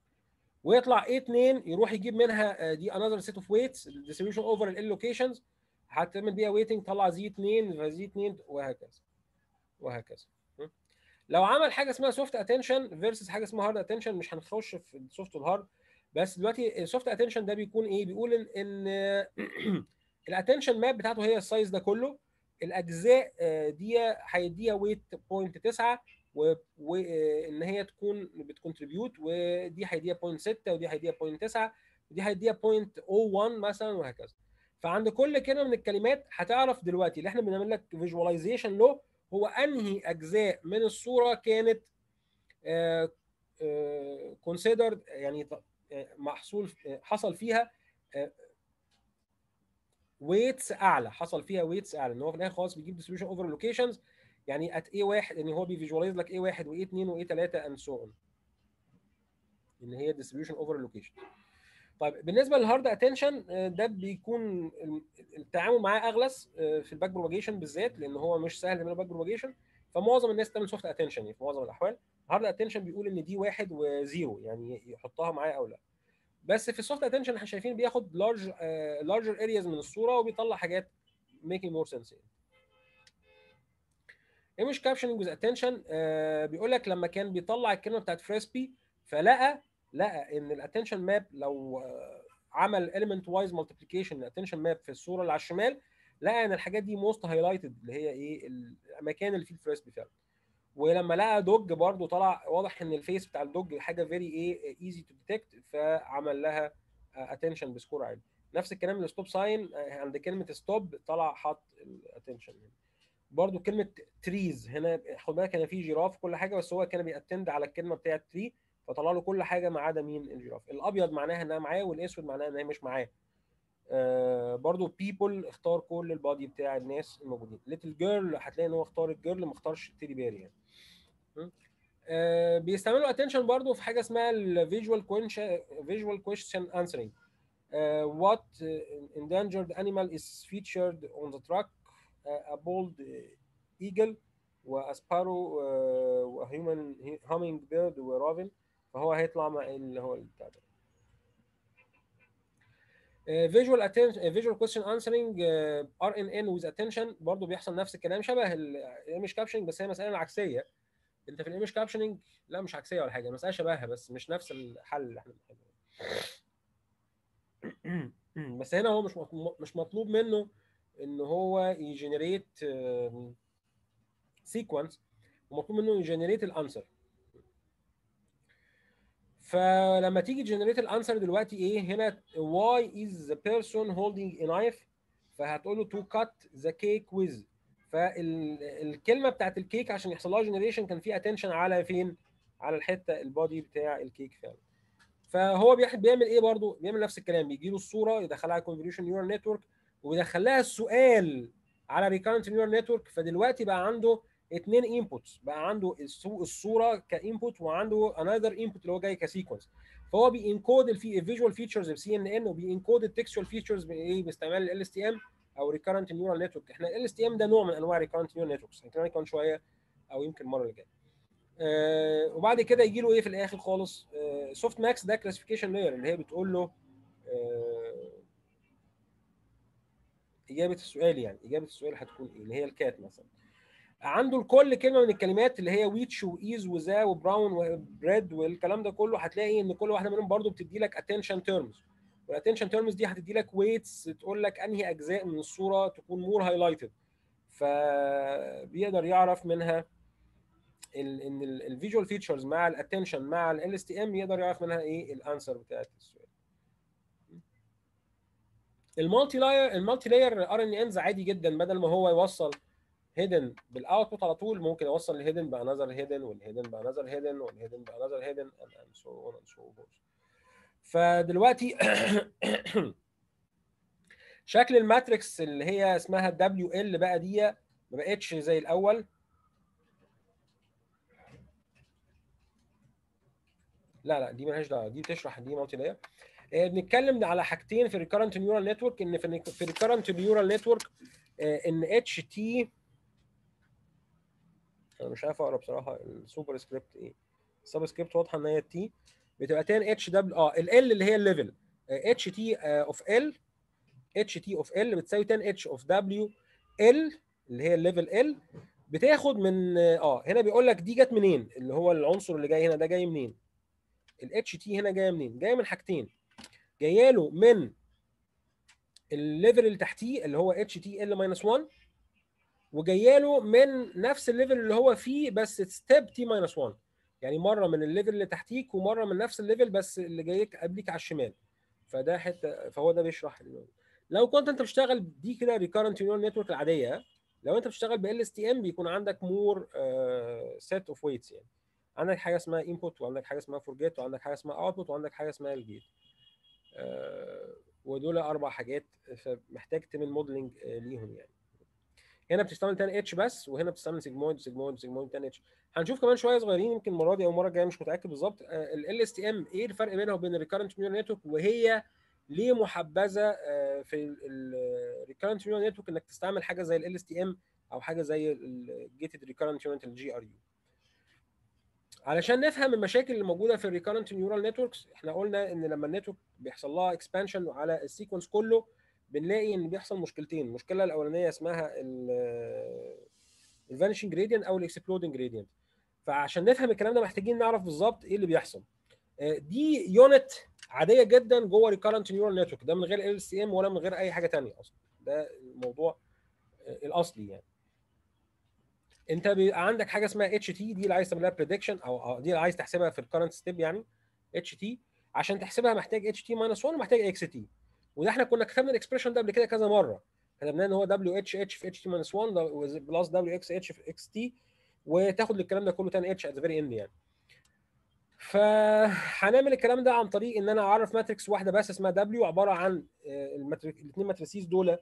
ويطلع A2 يروح يجيب منها دي another set of weights distribution over ال locations هتعمل بيها ويتنج طلع زي 2 فزي 2 وهكذا وهكذا م? لو عمل حاجه اسمها سوفت اتنشن فيرسس حاجه اسمها هارد اتنشن مش هنخش في السوفت والهارد بس دلوقتي السوفت اتنشن ده بيكون ايه بيقول ان ان الاتنشن ماب بتاعته هي السايز ده كله الاجزاء آه، دي هيديها ويت 0.9 وان هي تكون بتكونتريبيوت ودي هيديها 0.6 ودي هيديها 0.9 ودي هيديها 0.01 مثلا وهكذا فعند كل كلمه من الكلمات هتعرف دلوقتي اللي احنا بنعمل لك فيجواليزيشن له هو انهي اجزاء من الصوره كانت كونسيدرد يعني ط- آه، محصول آه، حصل فيها ويتس اعلى حصل فيها ويتس اعلى ان هو في الاخر خالص بيجيب ديستريبيوشن اوفر لوكيشنز يعني ات اي واحد ان هو بيفيجواليز لك اي واحد واي 2 واي 3 اند سو اون ان هي ديستريبيوشن اوفر لوكيشن طيب بالنسبه للهارد اتنشن ده بيكون التعامل معاه اغلس آه، في الباك بروباجيشن بالذات لان هو مش سهل تعمل باك بروباجيشن فمعظم الناس تعمل سوفت اتنشن يعني في معظم الاحوال هارد اتنشن بيقول ان دي واحد وزيرو يعني يحطها معاه او لا بس في السوفت اتنشن احنا شايفين بياخد لارج لارجر ارياز من الصوره وبيطلع حاجات making more sense يعني. ايمج كابشننج ويز اتنشن بيقول لك لما كان بيطلع الكلمه بتاعت فريسبي فلقى لقى ان الاتنشن ماب لو آه، عمل element وايز مالتيبليكيشن الاتنشن ماب في الصوره اللي على الشمال لقى ان الحاجات دي موست هايلايتد اللي هي ايه الاماكن اللي فيه الفريسبي فعلا ولما لقى دوج برضو طلع واضح ان الفيس بتاع الدوج حاجه فيري ايه ايزي تو ديتكت فعمل لها اتنشن بسكور عالي نفس الكلام الستوب ساين عند كلمه ستوب طلع حط الاتنشن برضو كلمه تريز هنا خد بالك هنا في جيراف كل حاجه بس هو كان بيأتند على الكلمه بتاعت تري فطلع له كل حاجه ما عدا مين الجيراف الابيض معناها انها معاه والاسود معناها انها مش معاه آه برضو بيبل اختار كل البادي بتاع الناس الموجودين ليتل جيرل هتلاقي ان هو اختار الجيرل ما اختارش تيدي بير يعني م? آه بيستعملوا اتنشن برضو في حاجه اسمها الفيجوال فيجوال كويشن انسرنج what uh, endangered animal is featured on the truck uh, a bald uh, eagle واسبارو وهيومن هامينج بيرد ورافن فهو هيطلع مع اللي هو بتاع ده فيجوال اتنشن فيجوال كويشن انسرنج ار ان ان ويز اتنشن برضه بيحصل نفس الكلام شبه الايمج كابشننج بس هي مساله العكسيه انت في الايمج كابشننج لا مش عكسيه ولا حاجه المساله شبهها بس مش نفس الحل اللي احنا بنحبه بس هنا هو مش مطلوب مش مطلوب منه ان هو يجنريت سيكونس ومطلوب منه يجنريت الانسر فلما تيجي تجنريت الانسر دلوقتي ايه هنا why is the person holding a knife فهتقول له to cut the cake with فالكلمه بتاعت الكيك عشان يحصل لها جنريشن كان في اتنشن على فين على الحته البادي بتاع الكيك فعلا فهو بيح- بيعمل ايه برضه بيعمل نفس الكلام بيجي له الصوره يدخلها على كونفوليوشن نيورال نتورك ويدخل لها السؤال على ريكارنت نيورال نتورك فدلوقتي بقى عنده اثنين انبوتس بقى عنده الصو- الصوره كانبوت وعنده انذر انبوت اللي هو جاي كسيكونس فهو بينكود الفيجوال فيتشرز بسي ان ان وبينكود التكستوال فيتشرز بايه باستعمال ال اس تي ام او ريكارنت نيورال نتورك احنا ال اس تي ام ده نوع من انواع ريكارنت نيورال نتوركس هنتكلم كمان شويه او يمكن المره اللي جايه آه وبعد كده يجي له ايه في الاخر خالص سوفت ماكس ده كلاسيفيكيشن لاير اللي هي بتقول له آه اجابه السؤال يعني اجابه السؤال هتكون ايه اللي هي الكات مثلا عنده لكل كلمه من الكلمات اللي هي ويتش وايز وذا وبراون وبريد والكلام ده كله هتلاقي ان كل واحده منهم برضو بتدي لك اتنشن تيرمز والاتنشن تيرمز دي هتدي لك ويتس تقول لك انهي اجزاء من الصوره تكون مور هايلايتد فبيقدر يعرف منها ال- ان الفيجوال فيتشرز مع الاتنشن مع ال اس تي ام يقدر يعرف منها ايه الانسر بتاعت السؤال المالتي لاير المالتي لاير ار ان انز عادي جدا بدل ما هو يوصل هيدن بالاوتبوت على طول ممكن يوصل الهيدن بانذر هيدن والهيدن بانذر هيدن والهيدن بانذر هيدن and so on and so forth فدلوقتي شكل الماتريكس اللي هي اسمها دبليو ال بقى دي ما بقتش زي الاول لا لا دي مالهاش دعوه دي بتشرح دي مالتي لاير بنتكلم على حاجتين في الريكارنت نيورال نتورك ان في في الريكارنت نيورال نتورك ان اتش تي انا مش عارف اقرا بصراحه السوبر سكريبت ايه السب سكريبت واضحه ان هي تي بتبقى 10 اتش دبليو اه ال اللي هي الليفل اتش تي اوف ال اتش تي اوف ال بتساوي 10 اتش اوف دبليو ال اللي هي الليفل ال بتاخد من اه هنا بيقول لك دي جت منين اللي هو العنصر اللي جاي هنا ده جاي منين الاتش تي هنا جايه منين جايه من حاجتين جايه له من الليفل اللي تحتيه اللي هو اتش تي ال ماينس 1 وجايه له من نفس الليفل اللي هو فيه بس ستيب تي ماينس 1 يعني مره من الليفل اللي تحتيك ومره من نفس الليفل بس اللي جايك قبليك على الشمال فده حته فهو ده بيشرح لو كنت انت بتشتغل دي كده ريكارنت نيورال نتورك العاديه لو انت بتشتغل ب ال اس تي ام بيكون عندك مور سيت اوف ويتس يعني عندك حاجه اسمها انبوت وعندك حاجه اسمها فورجيت وعندك حاجه اسمها اوتبوت وعندك حاجه اسمها الجيت آه ودول اربع حاجات فمحتاج تعمل موديلنج آه ليهم يعني هنا بتستعمل 10 اتش بس وهنا بتستعمل سيجمويد سيجمويد سيجمويد 10 اتش هنشوف كمان شويه صغيرين يمكن المره دي او المره الجايه مش متاكد بالظبط ال اس تي ام ايه الفرق بينها وبين الريكارنت نيورال نتورك وهي ليه محبذه في الريكارنت نيورال نتورك انك تستعمل حاجه زي ال اس تي ام او حاجه زي الجيتد ريكارنت نيورال الجي ار يو علشان نفهم المشاكل اللي موجوده في الريكارنت نيورال نتوركس احنا قلنا ان لما النتورك بيحصل لها اكسبانشن على السيكونس كله بنلاقي ان بيحصل مشكلتين المشكله الاولانيه اسمها الفانيشنج جريدينت او الاكسبلودنج جريدينت فعشان نفهم الكلام ده محتاجين نعرف بالظبط ايه اللي بيحصل دي يونت عاديه جدا جوه ريكارنت نيورال نتورك ده من غير ال سي ام ولا من غير اي حاجه ثانيه اصلا ده الموضوع الاصلي يعني انت بيبقى عندك حاجه اسمها اتش تي دي اللي عايز تعملها بريدكشن او دي اللي عايز تحسبها في الكرنت ستيب يعني اتش تي عشان تحسبها محتاج اتش تي ماينس 1 ومحتاج اكس تي وده احنا كنا كتبنا الاكسبريشن ده قبل كده كذا مره كتبناه ان هو دبليو اتش اتش في اتش تي ماينس 1 بلس دبليو اكس اتش في اكس تي وتاخد الكلام ده كله 10 اتش ات ذا فيري اند يعني فهنعمل الكلام ده عن طريق ان انا اعرف ماتريكس واحده بس اسمها دبليو عباره عن الاثنين ماتريسيز دول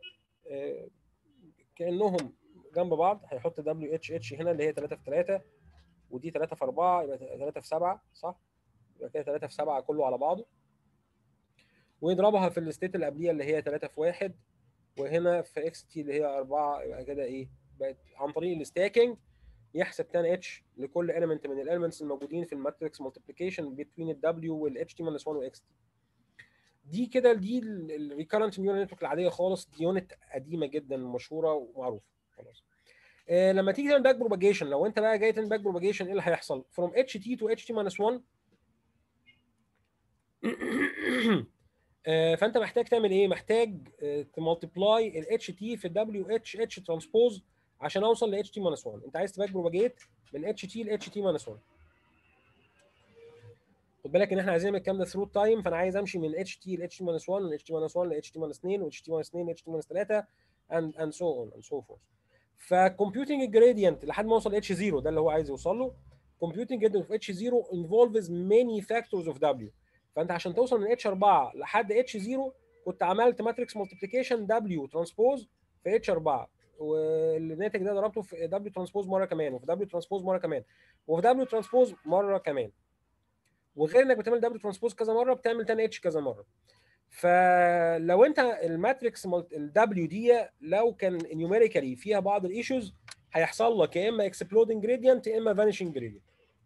كانهم جنب بعض هيحط دبليو اتش اتش هنا اللي هي 3 في 3 ودي 3 في 4 يبقى 3 في 7 صح؟ يبقى كده 3 في 7 كله على بعضه ويضربها في الستيت اللي قبليها اللي هي 3 في 1 وهنا في اكس تي اللي هي 4 يبقى كده ايه؟ بقت عن طريق الستاكينج يحسب 10 اتش لكل element من الاليمنتس الموجودين في الماتريكس مالتيبليكيشن بين الدبليو والاتش تي ماينس 1 واكس تي دي كده دي الريكارنت نيورال نتورك العاديه خالص دي يونت قديمه جدا مشهوره ومعروفه خلاص آه لما تيجي تعمل باك بروباجيشن لو انت بقى جاي تعمل باك بروباجيشن ايه اللي هيحصل فروم اتش تي تو اتش تي ماينس 1 آه فانت محتاج تعمل ايه محتاج آه تمالتبلاي الاتش تي في الدبليو اتش اتش ترانسبوز عشان اوصل ل اتش تي ماينس 1 انت عايز تباك بروباجيت من اتش تي ل اتش تي ماينس 1 خد بالك ان احنا عايزين نعمل الكلام ده ثرو تايم فانا عايز امشي من اتش تي ل اتش تي ماينس 1 من اتش تي ماينس 1 ل اتش تي ماينس 2 و اتش تي ماينس 2 ل اتش تي ماينس 3 and and so on and so forth فكمبيوتنج الجريدينت لحد ما اوصل اتش 0 ده اللي هو عايز يوصل له computing gradient of اتش 0 involves many factors of w فانت عشان توصل من اتش 4 لحد اتش 0 كنت عملت ماتريكس مالتيبليكيشن دبليو ترانسبوز في اتش 4 والناتج ده ضربته في دبليو ترانسبوز مره كمان وفي دبليو ترانسبوز مره كمان وفي دبليو ترانسبوز مره كمان وغير انك بتعمل دبليو ترانسبوز كذا مره بتعمل 10 اتش كذا مره فلو انت الماتريكس الدبليو دي لو كان نيوميريكالي فيها بعض الايشوز هيحصل لك يا اما اكسبلودنج جريدينت يا اما فانيشنج جريدينت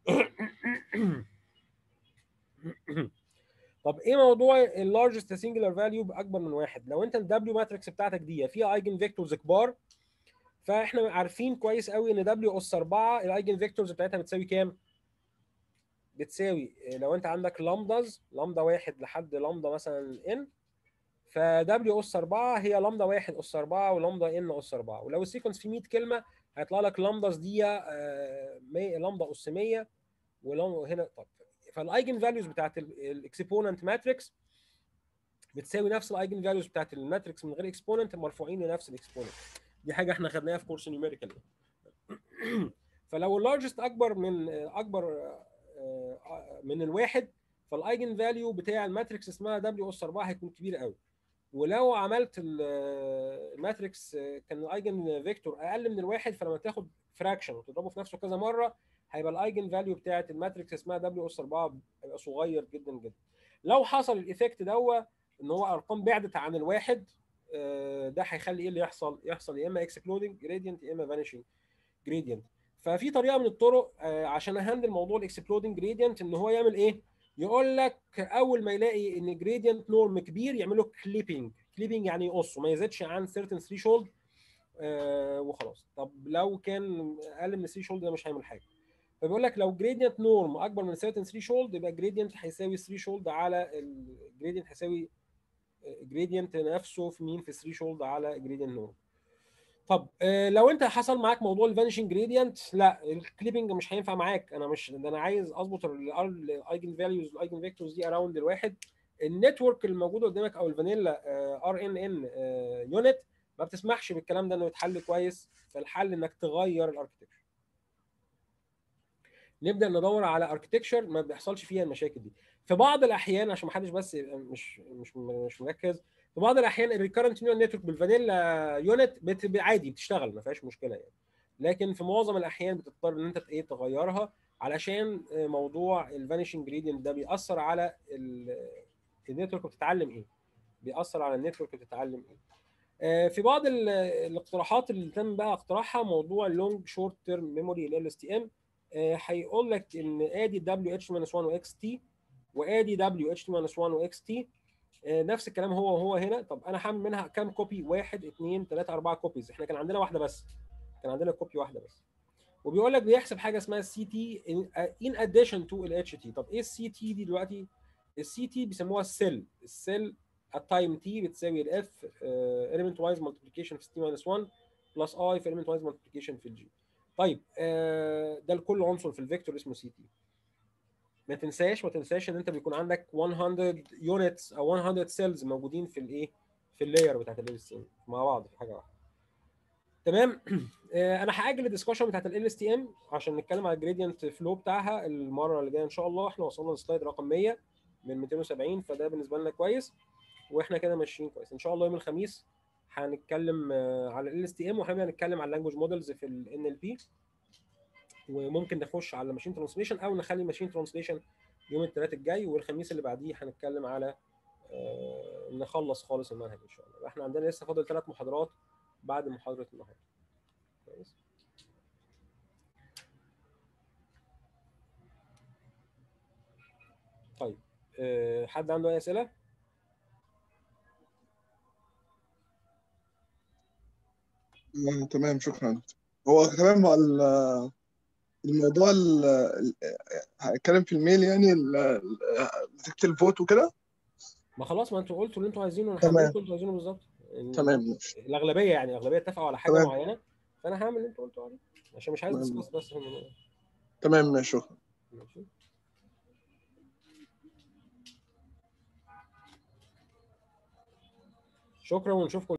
طب ايه موضوع اللارجست سنجلر فاليو باكبر من واحد لو انت الدبليو ماتريكس بتاعتك دي فيها ايجن فيكتورز كبار فاحنا عارفين كويس قوي ان دبليو اس 4 الايجن فيكتورز بتاعتها بتساوي كام بتساوي لو انت عندك لامداز لامدا واحد لحد لامدا مثلا ان فدبليو اس 4 هي لامدا واحد اس 4 ولامدا ان اس 4 ولو السيكونس فيه 100 كلمه هيطلع لك لامداز دي لامدا اس 100 وهنا طب فالايجن فاليوز بتاعت الاكسبوننت ماتريكس بتساوي نفس الايجن فاليوز بتاعت الماتريكس من غير اكسبوننت مرفوعين لنفس الاكسبوننت دي حاجه احنا خدناها في كورس نيوميريكال فلو اللارجست اكبر من اكبر من الواحد فالايجن فاليو بتاع الماتريكس اسمها دبليو اس 4 هيكون كبير قوي ولو عملت الماتريكس كان الايجن فيكتور اقل من الواحد فلما تاخد فراكشن وتضربه في نفسه كذا مره هيبقى الايجن فاليو بتاعت الماتريكس اسمها دبليو اس 4 هيبقى صغير جدا جدا لو حصل الايفكت دوا ان هو ارقام بعدت عن الواحد ده هيخلي ايه اللي يحصل يحصل يا اما اكسبلودنج جريدينت يا اما فانيشنج جريدينت ففي طريقه من الطرق عشان اهندل موضوع الاكسبلودنج جريدينت ان هو يعمل ايه يقول لك اول ما يلاقي ان جريدينت نورم كبير يعمل له كليبنج كليبنج يعني يقصه ما يزيدش عن certain threshold آه وخلاص طب لو كان اقل من الثريشولد ده مش هيعمل حاجه فبيقول لك لو جريدينت نورم اكبر من certain threshold يبقى جريدينت هيساوي threshold على الجريدينت هيساوي جريدينت نفسه في مين في threshold على جريدينت نورم طب آه، لو انت حصل معاك موضوع الفانيشنج جريدينت لا الكليبنج مش هينفع معاك انا مش ده انا عايز اظبط الايجن فاليوز الايجن فيكتورز دي اراوند الواحد النتورك اللي موجود قدامك او الفانيلا ار ان ان يونت ما بتسمحش بالكلام ده انه يتحل كويس فالحل انك تغير الاركتكشر نبدا ندور على اركتكشر ما بيحصلش فيها المشاكل دي في بعض الاحيان عشان ما حدش بس يبقى مش مش مش مركز في بعض الاحيان الريكرنت نيورال نتورك بالفانيلا يونت بت- عادي بتشتغل ما فيهاش مشكله يعني لكن في معظم الاحيان بتضطر ان انت ايه تغيرها علشان آه، موضوع الفانيشنج جريدينت ده بيأثر على ال- النتورك بتتعلم ايه بيأثر على النتورك بتتعلم ايه آه، في بعض ال- الاقتراحات اللي تم بقى اقتراحها موضوع اللونج شورت تيرم ميموري ال اس تي ام هيقول لك ان ادي دبليو اتش 1 واكس تي وادي دبليو اتش 1 واكس تي نفس الكلام هو وهو هنا طب انا هعمل منها كام كوبي واحد اثنين ثلاثة أربعة كوبيز احنا كان عندنا واحدة بس كان عندنا كوبي واحدة بس وبيقول لك بيحسب حاجة اسمها السي تي ان اديشن تو الاتش تي طب ايه السي تي دي دلوقتي السي تي بيسموها السيل السيل التايم تي بتساوي الاف element وايز مالتيبيكيشن في تي ماينس 1 بلس اي في element وايز مالتيبيكيشن في الجي طيب آه، ده لكل عنصر في الفيكتور اسمه سي تي ما تنساش ما تنساش ان انت بيكون عندك 100 يونتس او 100 سيلز موجودين في الايه في اللاير بتاعت ال اس مع بعض في حاجه واحده تمام آه، انا هاجل الدسكشن بتاعت ال اس تي ام عشان نتكلم على الجريدينت فلو بتاعها المره اللي جايه ان شاء الله احنا وصلنا للسلايد رقم 100 من 270 فده بالنسبه لنا كويس واحنا كده ماشيين كويس ان شاء الله يوم الخميس هنتكلم آه، على ال اس تي ام وهنبدا نتكلم على اللانجوج مودلز في ال ان ال بي وممكن نخش على ماشين ترانسليشن او نخلي ماشين ترانسليشن يوم الثلاث الجاي والخميس اللي بعديه هنتكلم على آه، نخلص خالص المنهج ان شاء الله احنا عندنا لسه فاضل ثلاث محاضرات بعد محاضره النهارده كويس طيب آه، حد عنده اي اسئله آه، تمام شكرا هو تمام هو ال- الموضوع ال- ال- هتكلم في الميل يعني ال- ال- نتيجة الفوت وكده ما خلاص ما انتوا قلتوا اللي انتوا عايزينه انا تمام. هعمل اللي انتوا عايزينه بالظبط إن- تمام ماشي الاغلبيه يعني الاغلبيه اتفقوا على حاجه تمام. معينه فانا هعمل اللي انتوا قلتوا عليه عشان مش عايز تمام. ديسكاس بس في الموضوع ده. تمام ماشي شكرا ماشي شكرا ونشوفكم